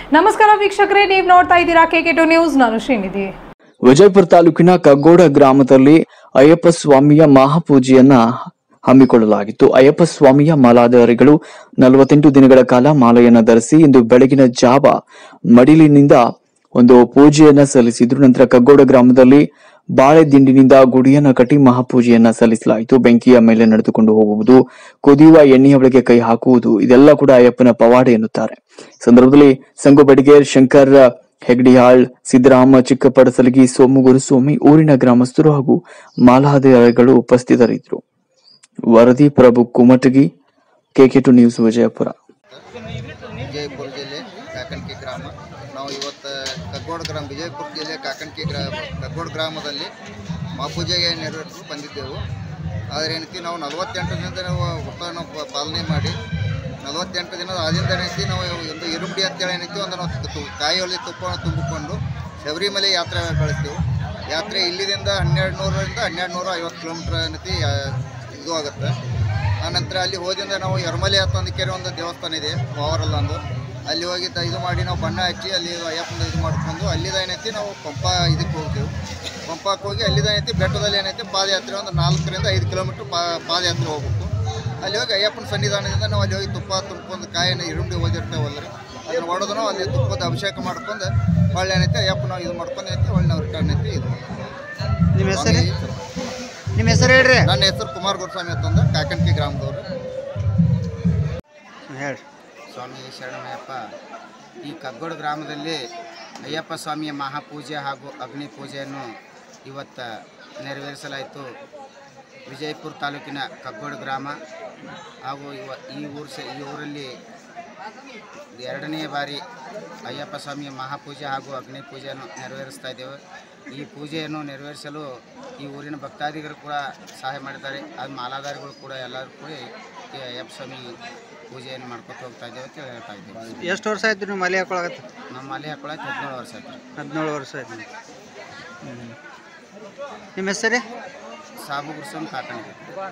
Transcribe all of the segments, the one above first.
ನಮಸ್ಕಾರ ವೀಕ್ಷಕರೇ ನೀವು ನೋಡ್ತಾ ಇದ್ದೀರಾ ಕೆ ಟು ನ್ಯೂಸ್ ನಾನು ಶ್ರೀನಿಧಿ ವಿಜಯಪುರ ತಾಲೂಕಿನ ಕಗ್ಗೋಡ ಗ್ರಾಮದಲ್ಲಿ ಅಯ್ಯಪ್ಪ ಸ್ವಾಮಿಯ ಮಹಾಪೂಜೆಯನ್ನ ಹಮ್ಮಿಕೊಳ್ಳಲಾಗಿತ್ತು ಅಯ್ಯಪ್ಪ ಸ್ವಾಮಿಯ ಮಾಲಾಧಾರಿಗಳು ನಲವತ್ತೆಂಟು ದಿನಗಳ ಕಾಲ ಮಾಲೆಯನ್ನ ಧರಿಸಿ ಇಂದು ಬೆಳಗಿನ ಜಾವ ಮಡಿಲಿನಿಂದ ಒಂದು ಪೂಜೆಯನ್ನ ಸಲ್ಲಿಸಿದ್ರು ನಂತರ ಕಗ್ಗೋಡ ಗ್ರಾಮದಲ್ಲಿ ಬಾಳೆ ದಿಂಡಿನಿಂದ ಗುಡಿಯನ್ನ ಕಟ್ಟಿ ಮಹಾಪೂಜೆಯನ್ನ ಸಲ್ಲಿಸಲಾಯಿತು ಬೆಂಕಿಯ ಮೇಲೆ ನಡೆದುಕೊಂಡು ಹೋಗುವುದು ಕುದಿಯುವ ಎಣ್ಣೆಯ ಒಳಗೆ ಕೈ ಹಾಕುವುದು ಇದೆಲ್ಲ ಕೂಡ ಅಯ್ಯಪ್ಪನ ಪವಾಡ ಎನ್ನುತ್ತಾರೆ ಈ ಸಂದರ್ಭದಲ್ಲಿ ಸಂಗು ಬೆಡಗೇರ್ ಶಂಕರ್ ಹೆಗ್ಡಿಯಾಳ್ ಸಿದ್ದರಾಮ ಚಿಕ್ಕಪಡಸಲಗಿ ಸೋಮು ಗುರುಸ್ವಾಮಿ ಊರಿನ ಗ್ರಾಮಸ್ಥರು ಹಾಗೂ ಮಾಲಾಧಾರಿಗಳು ಉಪಸ್ಥಿತರಿದ್ದರು ವರದಿ Prabhu Kumatagi KK two news Vijayapura Vijayapura ಜಿಲ್ಲೆ ಕಾಕಣಿಕೆ ಗ್ರಾಮ ನಾವು ಇವತ್ತು ಕಗ್ಗೋಡ್ ಗ್ರಾಮ ವಿಜಯಪುರ ಜಿಲ್ಲೆ ಕಾಕಣಿಕೆ ಗ್ರಾಮ ಕಗ್ಗೋಡ್ ಗ್ರಾಮದಲ್ಲಿ ಮಾಪೂಜೆಗೆ ನೆರವೇರಿಸಲು ಬಂದಿದ್ದೆವು ಆದರೆ ಏನೈತಿ ನಾವು ನಲವತ್ತೆಂಟು ದಿನದ ನಾವು ವ್ರತವನ್ನು ಪ- ಪಾಲನೆ ಮಾಡಿ ನಲವತ್ತೆಂಟು ದಿನದ ಆದಿಂದ ಏನೈತಿ ನಾವು ಒಂದು ಇರುಂಬಡಿ ಅಂತೇಳಿ ಏನೈತಿ ಒಂದು ನಾವು ತು- ಕಾಯಿಯಲ್ಲಿ ತುಪ್ಪವನ್ನು ತುಂಬಿಕೊಂಡು ಶಬರಿಮಲೆ ಯಾತ್ರೆ ಬೆಳೆಸ್ತೇವೆ ಯಾತ್ರೆ ಇಲ್ಲಿದಿಂದ ಹನ್ನೆರಡು ನೂರರಿಂದ ಹನ್ನೆರಡು ನೂರ ಐವತ್ತು ಕಿಲೋಮೀಟ್ರ್ ಏನೈತಿ ಆ, ಇದು ಆಗುತ್ತೆ ಆನಂತರ ಅಲ್ಲಿ ಹೋದಿಂದ ನಾವು ಯರಮಲೆ ಅಂತ ಒಂದು ಕೆರೆ ಒಂದು ದೇವಸ್ಥಾನ ಇದೆ ಪವರಲ್ಲ ಒಂದು ಅಲ್ಲಿ ಹೋಗಿ ತ- ಇದು ಮಾಡಿ ನಾವು ಬಣ್ಣ ಹಚ್ಚಿ ಅಲ್ಲಿ ಅಯ್ಯಪ್ಪನ ಇದು ಮಾಡ್ಕೊಂಡು ಅಲ್ಲಿದ ಏನೈತಿ ನಾವು ಪಂಪ ಇದಕ್ಕೆ ಹೋಗ್ತೇವೆ ಪಂಪಕ್ಕೆ ಹೋಗಿ ಅಲ್ಲಿದ ಏನೈತಿ ಬೆಟ್ಟದಲ್ಲಿ ಏನೈತಿ ಪಾದಯಾತ್ರೆ ಒಂದು ನಾಲ್ಕರಿಂದ ಐದು ಕಿಲೋಮೀಟ್ರ್ ಪಾ ಪಾದಯಾತ್ರೆ ಹೋಗ್ಬೇಕು ಅಲ್ಲಿ ಹೋಗಿ ಅಯ್ಯಪ್ಪನ ಸನ್ನಿಧಾನದಿಂದ ನಾವು ಅಲ್ಲಿ ಹೋಗಿ ತುಪ್ಪ ತುಂಬ್ಕೊಂಡು ಕಾಯಿನ ಇರುಂಡಿ ಓದಿರ್ತೇವಲ್ಲ ರೀ ಅದನ್ನು ಹೊಡೆದು ನಾವು ಅಲ್ಲಿ ತುಪ್ಪದ ಅಭಿಷೇಕ ಮಾಡ್ಕೊಂಡು ಹೊಳ್ಳೆ ಏನೈತಿ ಅಯ್ಯಪ್ಪನ ಇದು ಮಾಡ್ಕೊಂಡು ಏನೈತಿ ಹೊಳ್ಳೆ ನಾವು ರಿಟರ್ನ್ ಐತಿ ಇದು ನಿಮ್ಮ ಹೆಸರು ನಿಮ್ಮ ಹೆಸರು ಹೇಳ್ರಿ ನನ್ನ ಹೆಸರು ಕುಮಾರ್ ಗುರುಸ್ವಾಮಿ ಅಂತಂದ್ರೆ ಕಾಕಣಿಕೆ ಗ್ರಾಮದವರು ಹೇಳ್ರಿ ಸ್ವಾಮಿ ಶರಣಮಯ್ಯಪ್ಪ ಈ ಕಗ್ಗೋಡು ಗ್ರಾಮದಲ್ಲಿ ಅಯ್ಯಪ್ಪ ಸ್ವಾಮಿಯ ಮಹಾಪೂಜೆ ಹಾಗೂ ಅಗ್ನಿ ಪೂಜೆಯನ್ನು ಇವತ್ತು ನೆರವೇರಿಸಲಾಯಿತು ವಿಜಯಪುರ ತಾಲೂಕಿನ ಕಗ್ಗೋಡು ಗ್ರಾಮ ಹಾಗೂ ಇವ ಈ ಊರು ಸ ಈ ಊರಲ್ಲಿ ಎರಡನೇ ಬಾರಿ ಅಯ್ಯಪ್ಪ ಸ್ವಾಮಿಯ ಮಹಾಪೂಜೆ ಹಾಗೂ ಅಗ್ನಿ ಪೂಜೆಯನ್ನು ನೆರವೇರಿಸ್ತಾ ಇದ್ದೇವೆ ಈ ಪೂಜೆಯನ್ನು ನೆರವೇರಿಸಲು ಈ ಊರಿನ ಭಕ್ತಾದಿಗಳು ಕೂಡ ಸಹಾಯ ಮಾಡಿದ್ದಾರೆ ಅದು ಮಾಲಾಧಾರಿಗಳು ಕೂಡ ಎಲ್ಲರೂ ಕೂಡ ಈ ಅಯ್ಯಪ್ಪ ಸ್ವಾಮಿ ಪೂಜೆಯನ್ನು ಮಾಡ್ಕೊತ ಹೋಗ್ತಾ ಇದ್ದೇವೆ ಅಂತ ಹೇಳ್ತಾ ಇದ್ದೇವೆ ಎಷ್ಟು ವರ್ಷ ಆಯ್ತು ನೀವು ಮಲೆ ಹಾಕೊಳಕತ್ತ ನಮ್ಮ ಮಲೆ ಹಾಕೊಳಕ್ಕೆ ಹದಿನೇಳು ವರ್ಷ ಆಯ್ತು ಹದಿನೇಳು ವರ್ಷ ಆಯ್ತು ಹ್ಞೂ ನಿಮ್ಮ ಹೆಸರೇ ಸಾಬು ಗುರುಸಮ್ ಕಾಕಣಿಗೆ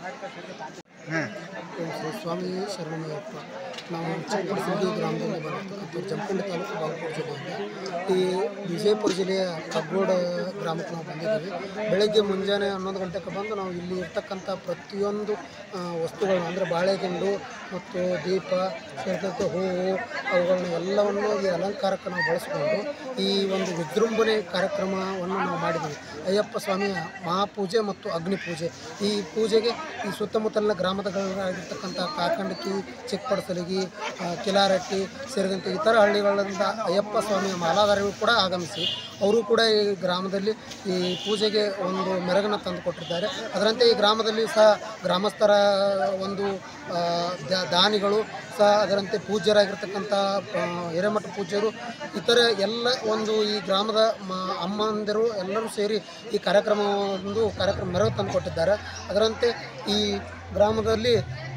ಹಾಂ ಸ್ವಾಮಿ ಶರಣಮಯ್ಯಪ್ಪ ನಾವು ಚಿಕ್ಕಪಡಸಗಿ ಗ್ರಾಮದಿಂದ ಬರ್ತಕ್ಕಂಥ ಜಮಖಂಡಿ ತಾಲೂಕು ಬಾಗಲಕೋಟೆ ಜಿಲ್ಲೆಯಿಂದ ಈ ವಿಜಯಪುರ ಜಿಲ್ಲೆಯ ಕಗ್ಗೋಡ ಗ್ರಾಮಕ್ಕೆ ನಾವು ಬಂದಿದ್ದೀವಿ ಬೆಳಗ್ಗೆ ಮುಂಜಾನೆ ಹನ್ನೊಂದು ಗಂಟೆಗೆ ಬಂದು ನಾವು ಇಲ್ಲಿ ಇರ್ತಕ್ಕಂಥ ಪ್ರತಿಯೊಂದು ಆ, ವಸ್ತುಗಳನ್ನ ಅಂದರೆ ಬಾಳೆಗಿಂಡು ಮತ್ತು ದೀಪ ಸೇರಿದಂತೆ ಹೂವು ಅವುಗಳನ್ನ ಎಲ್ಲವನ್ನು ಈ ಅಲಂಕಾರಕ್ಕೆ ನಾವು ಬಳಸಿಕೊಂಡು ಈ ಒಂದು ವಿಜೃಂಭಣೆ ಕಾರ್ಯಕ್ರಮವನ್ನು ನಾವು ಮಾಡಿದ್ದೀವಿ ಅಯ್ಯಪ್ಪ ಸ್ವಾಮಿಯ ಮಹಾಪೂಜೆ ಮತ್ತು ಅಗ್ನಿ ಪೂಜೆ ಈ ಪೂಜೆಗೆ ಈ ಸುತ್ತಮುತ್ತಲಿನ ಗ್ರಾಮದಗಳಾಗಿರ್ತಕ್ಕಂಥ ಕಾಕಂಡಕಿ ಚಿಕ್ಕಪಡಸಲಗಿ ಆ, ಕಿಲಾರಟ್ಟಿ ಸೇರಿದಂತೆ ಇತರ ಹಳ್ಳಿಗಳಿಂದ ಅಯ್ಯಪ್ಪ ಸ್ವಾಮಿಯ ಮಾಲಾಧಾರಿಗಳು ಕೂಡ ಆಗಮಿಸಿ ಅವರು ಕೂಡ ಈ ಗ್ರಾಮದಲ್ಲಿ ಈ ಪೂಜೆಗೆ ಒಂದು ಮೆರಗನ್ನು ತಂದುಕೊಟ್ಟಿದ್ದಾರೆ ಅದರಂತೆ ಈ ಗ್ರಾಮದಲ್ಲಿ ಸಹ ಗ್ರಾಮಸ್ಥರ ಒಂದು ಆ, ದ- ದಾನಿಗಳು ಸಹ ಅದರಂತೆ ಪೂಜ್ಯರಾಗಿರ್ತಕ್ಕಂಥ ಆ, ಹಿರೇಮಠ ಪೂಜ್ಯರು ಇತರ ಎಲ್ಲ ಒಂದು ಈ ಗ್ರಾಮದ ಮ ಅಮ್ಮಂದಿರು ಎಲ್ಲರೂ ಸೇರಿ ಈ ಕಾರ್ಯಕ್ರಮ ಒಂದು ಕಾರ್ಯಕ್ರಮ ಮೆರಗು ತಂದುಕೊಟ್ಟಿದ್ದಾರೆ ಅದರಂತೆ ಈ ಗ್ರಾಮದಲ್ಲಿ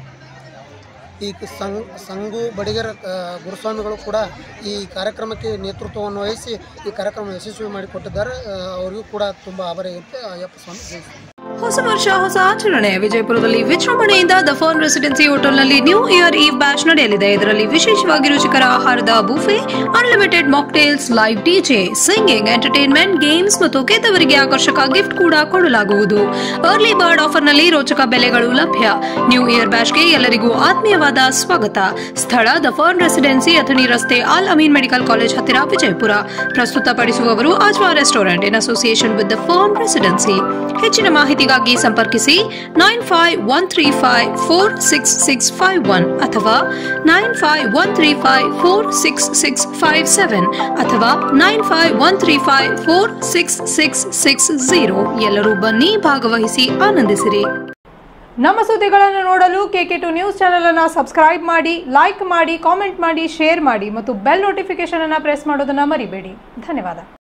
ಈ ಸಂಗ್ ಸಂಗು ಬಡಿಗರ ಆ, ಗುರುಸ್ವಾಮಿಗಳು ಕೂಡ ಈ ಕಾರ್ಯಕ್ರಮಕ್ಕೆ ನೇತೃತ್ವವನ್ನು ವಹಿಸಿ ಈ ಕಾರ್ಯಕ್ರಮ ಯಶಸ್ವಿ ಮಾಡಿಕೊಟ್ಟಿದ್ದಾರೆ ಆ, ಅವರಿಗೂ ಕೂಡ ತುಂಬ ಆಭಾರಿ ಇರುತ್ತೆ ಅಯ್ಯಪ್ಪ ಸ್ವಾಮಿ ಜಯಿಸಿ ಹೊಸ ವರ್ಷ ಹೊಸ ಆಚರಣೆ ವಿಜಯಪುರದಲ್ಲಿ ವಿಜೃಂಭಣೆಯಿಂದ ದ ಫಾನ್ ರೆಸಿಡೆನ್ಸಿ ಹೋಟೆಲ್ನಲ್ಲಿ ನ್ಯೂ ಇಯರ್ ಈವ್ ಬ್ಯಾಚ್ ನಡೆಯಲಿದೆ ಇದರಲ್ಲಿ ವಿಶೇಷವಾಗಿ ರುಚಿಕರ ಆಹಾರದ buffet unlimited mocktails live DJ singing entertainment games ಮತ್ತು ಗೆದ್ದವರಿಗೆ ಆಕರ್ಷಕ ಗಿಫ್ಟ್ ಕೂಡ ಕೊಡಲಾಗುವುದು ಅರ್ಲಿ ಬರ್ಡ್ ಆಫರ್ನಲ್ಲಿ ರೋಚಕ ಬೆಲೆಗಳು ಲಭ್ಯ ನ್ಯೂ ಇಯರ್ ಬ್ಯಾಚ್ಗೆ ಎಲ್ಲರಿಗೂ ಆತ್ಮೀಯವಾದ ಸ್ವಾಗತ ಸ್ಥಳ ದ ಫಾನ್ ರೆಸಿಡೆನ್ಸಿ ಅಥಣಿ ರಸ್ತೆ ಆಲ್ ಅಮೀನ್ ಮೆಡಿಕಲ್ ಕಾಲೇಜ್ ಹತ್ತಿರ ವಿಜಯಪುರ ಪ್ರಸ್ತುತಪಡಿಸುವವರು Ajwa restaurant in association with the farm residency ಹೆಚ್ಚಿನ ಮಾಹಿತಿಗಾಗಿ ಸಂಪರ್ಕಿಸಿ nine five one three five four six six five one ಅಥವಾ nine five one three five four six six five seven ಅಥವಾ nine five one three five four six six six zero ಎಲ್ಲರೂ ಬನ್ನಿ ಭಾಗವಹಿಸಿ ಆನಂದಿಸಿರಿ ನಮ್ಮ ಸುದ್ದಿಗಳನ್ನು ನೋಡಲು ಕೆಕೆ ಟು ನ್ಯೂಸ್ ಚಾನೆಲ್ ಅನ್ನು ಸಬ್ಸ್ಕ್ರೈಬ್ ಮಾಡಿ ಲೈಕ್ ಮಾಡಿ ಕಾಮೆಂಟ್ ಮಾಡಿ ಶೇರ್ ಮಾಡಿ ಮತ್ತು ಬೆಲ್ ನೋಟಿಫಿಕೇಶನ್ ಅನ್ನು ಪ್ರೆಸ್ ಮಾಡೋದನ್ನ ಮರಿಬೇಡಿ ಧನ್ಯವಾದ